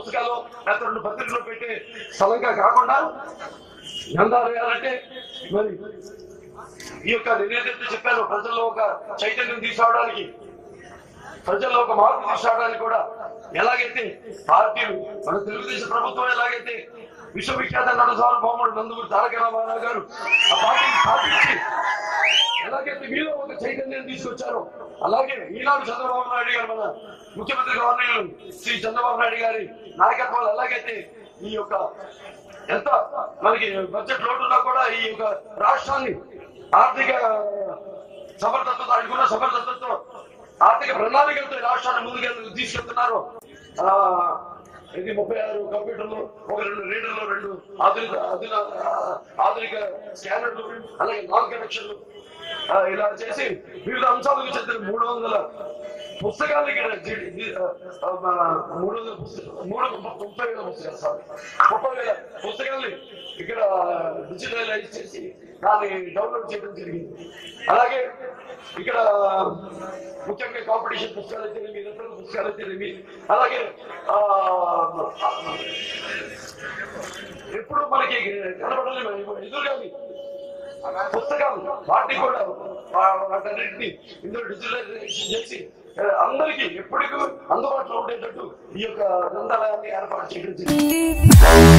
పుస్తకాలు లేకపోతే రెండు పత్రికలు పెట్టే స్థలంగా కాకుండా గ్రంథాలయాలు అంటే మరి ఈ యొక్క నేనేదైతే చెప్పాను ప్రజల్లో ఒక చైతన్యం తీసుకురావడానికి ప్రజల్లో ఒక మార్పు తీసుకురావడానికి కూడా ఎలాగైతే పార్టీలు మన తెలుగుదేశం ప్రభుత్వం ఎలాగైతే విశ్వవిఖ్యాత నట సార్వభౌముడు నందమూరి తారక రామారావు గారు ఆ పార్టీని స్థాపించి ఎలాగైతే మీలో ఒక చైతన్యం తీసుకొచ్చారో అలాగే ఈనాడు చంద్రబాబు నాయుడు గారు మన ముఖ్యమంత్రి గవర్నర్ శ్రీ చంద్రబాబు నాయుడు గారి నాయకత్వాలు ఎలాగైతే ఈ యొక్క ఎంత మనకి బడ్జెట్ లోటు ఉన్నా కూడా ఈ యొక్క రాష్ట్రాన్ని ఆర్థిక సమర్థతతో ఆయనకున్న సమర్థతతో ఆర్థిక ప్రణాళికలతో ఈ రాష్ట్రాన్ని ముందుకు తీసుకెళ్తున్నారు ఆ, ఇది ముప్పై ఆరు కంప్యూటర్లు ఒక రెండు రీడర్లు రెండు ఆధునిక ఆధున ఆధునిక స్కానర్లు అలాగే నాన్ కనెక్షన్లు ఆ, ఇలా చేసి వివిధ అంశాలకు చెందిన మూడు వందల పుస్తకాలు ఇక్కడ జి- జి- ఆ, ఆ, మన మూడు వందల పుస్తకాలు మూడు ముప్పై వేల పుస్తకాలు సారీ ముప్పై వేల పుస్తకాల్ని ఇక్కడ డిజిటలైజ్ చేసి దాన్ని డౌన్లోడ్ చేయడం జరిగింది అలాగే ఇక్కడ ముఖ్యంగా కాంపిటీషన్ పుస్తకాలు అయితే ఇతర పుస్తకాలు అయితే అలాగే ఆ, ఎప్పుడు మనకి కనబడలేదు ఎదురుగాని పుస్తకాలు వాటిని కూడా వా- వాటన్నిటిని ఇందులో డిజిటలైజేషన్ చేసి ఆ, అందరికీ ఎప్పటికీ అందుబాటులో ఉండేటట్టు ఈ యొక్క గ్రంథాలయాన్ని ఏర్పాటు చేయడం జరిగింది